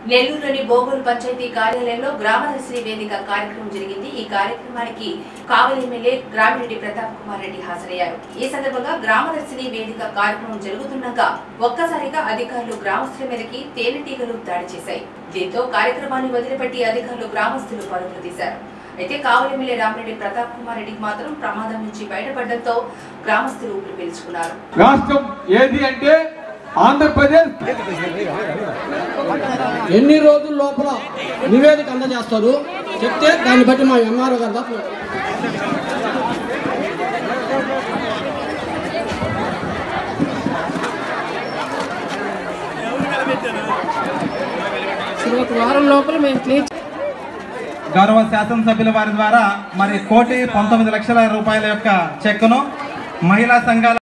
నెల్లూరులోని బోగోలు పంచాయతీ కార్యాలయంలో గ్రామదర్శిని వేదిక కార్యక్రమం జరిగింది ఈ కార్యక్రమానికి కావలి ఎమ్మెల్యే గ్రామిరెడ్డి ప్రతాప్ కుమార్ రెడ్డి హాజరయ్యారు ఈ సందర్భంగా గ్రామదర్శిని వేదిక కార్యక్రమం జరుగుతుండగా ఒక్కసారిగా అధికారులు గ్రామస్తుల మీదకి తేనెటీగలు దాడి చేశాయి దీంతో కార్యక్రమాన్ని వదిలిపెట్టి అధికారులు గ్రామస్తులు పరుగులు తీశారు అయితే కావలి ఎమ్మెల్యే రామిరెడ్డి ప్రతాప్ కుమార్ రెడ్డికి మాత్రం ప్రమాదం నుంచి బయటపడడంతో గ్రామస్తులు ఊపిరి పీల్చుకున్నారు రాష్ట్రం ఏది అంటే ఆంధ్రప్రదేశ్ ఎన్ని రోజుల లోపల నివేదిక అందజేస్తారు చెప్తే దాన్ని బట్టి మా ఎంఆర్ఓ గారు దాకా ఒక వారం లోపల మేము క్లియర్ గౌరవ శాసనసభ్యుల వారి ద్వారా మరి కోటి పంతొమ్మిది లక్షల రూపాయల యొక్క చెక్కును మహిళా సంఘాల